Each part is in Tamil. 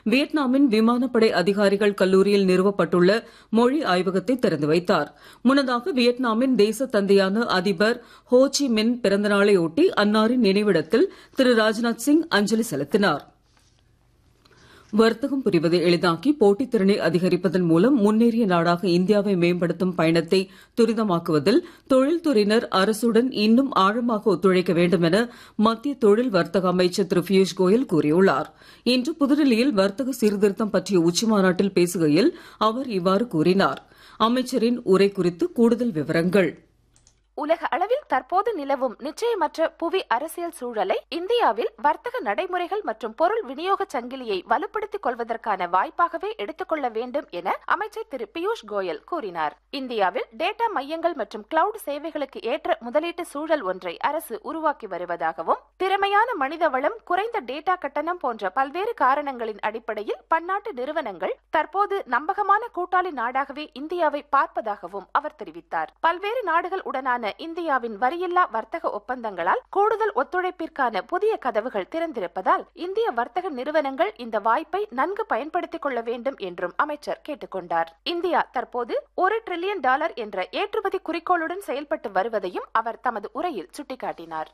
வியட்நாமின் விமானப்படை அதிகாரிகள் கல்லூரியில் நிறுவப்பட்டுள்ள மொழி ஆய்வகத்தை திறந்து வைத்தார் முன்னதாக வியட்நாமின் தேச தந்தையான அதிபர் ஹோ சி மின் பிறந்தநாளையொட்டி அன்னாரின் நினைவிடத்தில் திரு ராஜ்நாத் சிங் அஞ்சலி செலுத்தினார் வர்த்தகம் புரிவதை எளிதாக்கி போட்டித் திறனை அதிகரிப்பதன் மூலம் முன்னேறிய நாடாக இந்தியாவை மேம்படுத்தும் பயணத்தை துரிதமாக்குவதில் தொழில்துறையினர் அரசுடன் இன்னும் ஆழமாக ஒத்துழைக்க வேண்டும் என மத்திய தொழில் வர்த்தக அமைச்சர் திரு பியூஷ் கோயல் கூறியுள்ளார் இன்று புதுடெல்லியில் வர்த்தக சீர்திருத்தம் பற்றிய உச்சிமாநாட்டில் பேசுகையில் அவர் இவ்வாறு கூறினார் அமைச்சரின் உரை குறித்து கூடுதல் விவரங்கள் உலக அளவில் தற்போது நிலவும் நிச்சயமற்ற புவி அரசியல் சூழலை இந்தியாவில் வர்த்தக நடைமுறைகள் மற்றும் பொருள் விநியோக சங்கிலியை வலுப்படுத்திக் கொள்வதற்கான வாய்ப்பாகவே எடுத்துக்கொள்ள வேண்டும் என அமைச்சர் திரு பியூஷ் கோயல் கூறினார் இந்தியாவில் டேட்டா மையங்கள் மற்றும் கிளவுட் சேவைகளுக்கு ஏற்ற முதலீட்டு சூழல் ஒன்றை அரசு உருவாக்கி வருவதாகவும் திறமையான மனித வளம் குறைந்த டேட்டா கட்டணம் போன்ற பல்வேறு காரணங்களின் அடிப்படையில் பன்னாட்டு நிறுவனங்கள் தற்போது நம்பகமான கூட்டாளி நாடாகவே இந்தியாவை பார்ப்பதாகவும் அவர் தெரிவித்தார் பல்வேறு நாடுகள் உடனான இந்தியாவின் வரியில்லா வர்த்தக ஒப்பந்தங்களால் கூடுதல் ஒத்துழைப்பிற்கான புதிய கதவுகள் திறந்திருப்பதால் இந்திய வர்த்தக நிறுவனங்கள் இந்த வாய்ப்பை நன்கு பயன்படுத்திக் கொள்ள வேண்டும் என்றும் அமைச்சர் கேட்டுக்கொண்டார் இந்தியா தற்போது ஒரு டிரில்லியன் டாலர் என்ற ஏற்றுமதி குறிக்கோளுடன் செயல்பட்டு வருவதையும் அவர் தமது உரையில் சுட்டிக்காட்டினார்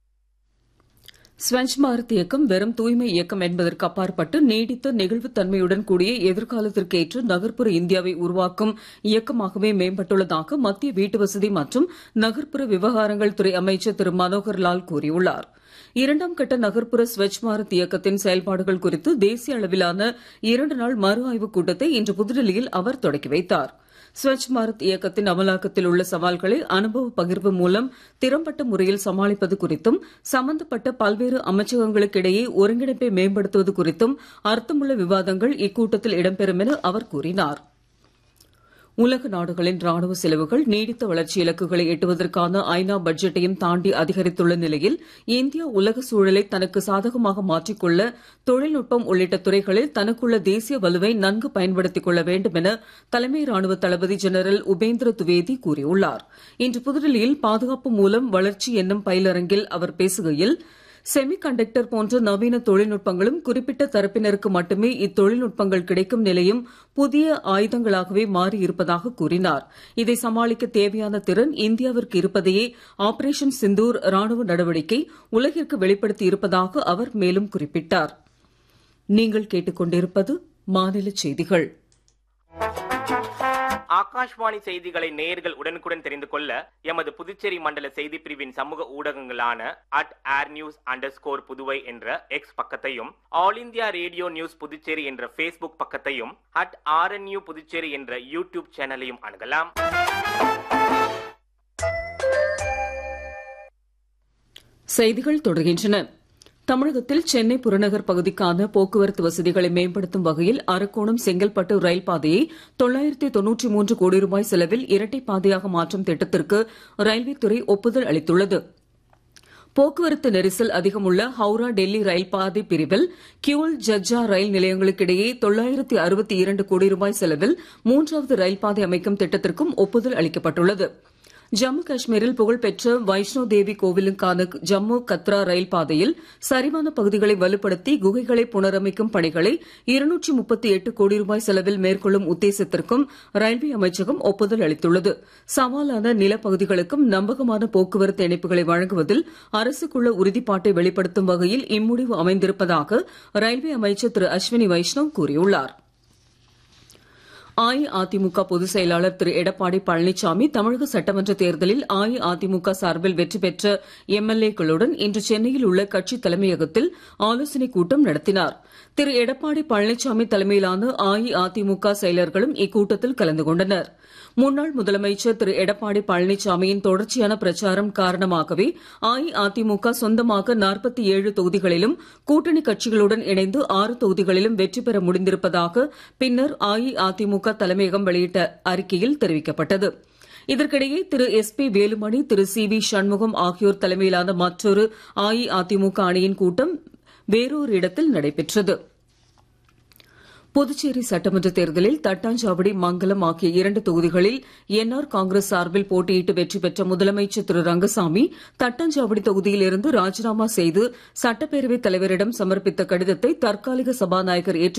ஸ்வச் பாரத் இயக்கம் வெறும் தூய்மை இயக்கம் என்பதற்கு அப்பாற்பட்டு நீடித்த நெகிழ்வுத் தன்மையுடன் கூடிய எதிர்காலத்திற்கு ஏற்ற நகர்ப்புற இந்தியாவை உருவாக்கும் இயக்கமாகவே மேம்பட்டுள்ளதாக மத்திய வீட்டுவசதி மற்றும் நகர்ப்புற விவகாரங்கள் துறை அமைச்சர் திரு மனோகர் லால் கூறியுள்ளார் இரண்டாம் கட்ட நகர்ப்புற ஸ்வச் பாரத் இயக்கத்தின் செயல்பாடுகள் குறித்து தேசிய அளவிலான இரண்டு நாள் மறு ஆய்வுக் கூட்டத்தை இன்று புதுடெல்லியில் அவர் தொடக்கி வைத்தார் ஸ்வச் பாரத் இயக்கத்தின் அமலாக்கத்தில் உள்ள சவால்களை அனுபவ பகிர்வு மூலம் திறம்பட்ட முறையில் சமாளிப்பது குறித்தும் சம்பந்தப்பட்ட பல்வேறு அமைச்சகங்களுக்கிடையே ஒருங்கிணைப்பை மேம்படுத்துவது குறித்தும் அர்த்தமுள்ள விவாதங்கள் இக்கூட்டத்தில் இடம்பெறும் என அவர் கூறினார் உலக நாடுகளின் ராணுவ செலவுகள் நீடித்த வளர்ச்சி இலக்குகளை எட்டுவதற்கான ஐநா பட்ஜெட்டையும் தாண்டி அதிகரித்துள்ள நிலையில் இந்தியா உலக சூழலை தனக்கு சாதகமாக மாற்றிக்கொள்ள தொழில்நுட்பம் உள்ளிட்ட துறைகளில் தனக்குள்ள தேசிய வலுவை நன்கு பயன்படுத்திக் கொள்ள வேண்டும் என தலைமை ராணுவ தளபதி ஜெனரல் உபேந்திர துவேதி கூறியுள்ளார் இன்று புதுடெல்லியில் பாதுகாப்பு மூலம் வளர்ச்சி என்னும் பயிலரங்கில் அவர் பேசுகையில் செமி கண்டக்டர் போன்ற நவீன தொழில்நுட்பங்களும் குறிப்பிட்ட தரப்பினருக்கு மட்டுமே இத்தொழில்நுட்பங்கள் கிடைக்கும் நிலையும் புதிய ஆயுதங்களாகவே மாறி இருப்பதாக கூறினார் இதை சமாளிக்க தேவையான திறன் இந்தியாவிற்கு இருப்பதையே ஆபரேஷன் சிந்தூர் ராணுவ நடவடிக்கை உலகிற்கு வெளிப்படுத்தி இருப்பதாக அவர் மேலும் குறிப்பிட்டார் நீங்கள் கேட்டுக்கொண்டிருப்பது மாநில செய்திகள் ஆகாஷ்வாணி செய்திகளை நேயர்கள் உடனுக்குடன் தெரிந்து கொள்ள எமது புதுச்சேரி மண்டல செய்தி பிரிவின் சமூக ஊடகங்களான அட் ஏர் நியூஸ் அண்டர் ஸ்கோர் புதுவை என்ற எக்ஸ் பக்கத்தையும் All India radio news Puducherry என்ற ஃபேஸ்புக் பக்கத்தையும் அட் ஆர்என்யூ புதுச்சேரி என்ற யூடியூப் சேனலையும் அணுகலாம் செய்திகள் தொடர்கின்றன தமிழகத்தில் சென்னை புறநகர் பகுதிக்கான போக்குவரத்து வசதிகளை மேம்படுத்தும் வகையில் அரக்கோணம் செங்கல்பட்டு ரயில் பாதையை தொள்ளாயிரத்தி தொன்னூற்றி மூன்று கோடி ரூபாய் செலவில் இரட்டை பாதையாக மாற்றும் திட்டத்திற்கு ரயில்வே துறை ஒப்புதல் அளித்துள்ளது போக்குவரத்து நெரிசல் அதிகமுள்ள ஹவுரா டெல்லி ரயில் பாதை பிரிவில் கியூல் ஜஜ்ஜா ரயில் நிலையங்களுக்கிடையே தொள்ளாயிரத்தி அறுபத்தி இரண்டு கோடி ரூபாய் செலவில் மூன்றாவது ரயில் பாதை அமைக்கும் திட்டத்திற்கும் ஒப்புதல் அளிக்கப்பட்டுள்ளது ஜம்மு காஷ்மீரில் புகழ்பெற்ற வைஷ்ணோ தேவி கோவிலுக்கான ஜம்மு கத்ரா ரயில் பாதையில் சரிவான பகுதிகளை வலுப்படுத்தி குகைகளை புனரமைக்கும் பணிகளை இருநூற்றி முப்பத்தி எட்டு கோடி ரூபாய் செலவில் மேற்கொள்ளும் உத்தேசத்திற்கும் ரயில்வே அமைச்சகம் ஒப்புதல் அளித்துள்ளது சவாலான நிலப்பகுதிகளுக்கும் நம்பகமான போக்குவரத்து இணைப்புகளை வழங்குவதில் அரசுக்குள்ள உறுதிப்பாட்டை வெளிப்படுத்தும் வகையில் இம்முடிவு அமைந்திருப்பதாக ரயில்வே அமைச்சர் திரு அஸ்வினி வைஷ்ணவ் கூறியுள்ளார் அஇஅதிமுக பொதுச் செயலாளர் திரு எடப்பாடி பழனிசாமி தமிழக சட்டமன்ற தேர்தலில் அஇஅதிமுக சார்பில் வெற்றி பெற்ற எம்எல்ஏக்களுடன் இன்று சென்னையில் உள்ள கட்சி தலைமையகத்தில் ஆலோசனைக் கூட்டம் நடத்தினார் திரு எடப்பாடி பழனிசாமி தலைமையிலான அஇஅதிமுக செயலர்களும் இக்கூட்டத்தில் கலந்து கொண்டனர் முன்னாள் முதலமைச்சர் திரு எடப்பாடி பழனிசாமியின் தொடர்ச்சியான பிரச்சாரம் காரணமாகவே அஇஅதிமுக சொந்தமாக நாற்பத்தி ஏழு தொகுதிகளிலும் கூட்டணி கட்சிகளுடன் இணைந்து ஆறு தொகுதிகளிலும் வெற்றி பெற முடிந்திருப்பதாக பின்னர் அஇஅதிமுக தலைமையகம் வெளியிட்ட அறிக்கையில் தெரிவிக்கப்பட்டது இதற்கிடையே Thiru S P Velumani Thiru C V Shanmugam ஆகியோர் தலைமையிலான மற்றொரு அஇஅதிமுக அணியின் கூட்டம் வேறொரு இடத்தில் நடைபெற்றது புதுச்சேரி சட்டமன்ற தேர்தலில் தட்டாஞ்சாவடி மங்கலம் ஆகிய இரண்டு தொகுதிகளில் என்ஆர் காங்கிரஸ் சார்பில் போட்டியிட்டு வெற்றி பெற்ற முதலமைச்சர் திரு ரங்கசாமி தட்டாஞ்சாவடி தொகுதியில் இருந்து ராஜினாமா செய்து சட்டப்பேரவைத் தலைவரிடம் சமர்ப்பித்த கடிதத்தை தற்காலிக சபாநாயகர் ஏற்றுக்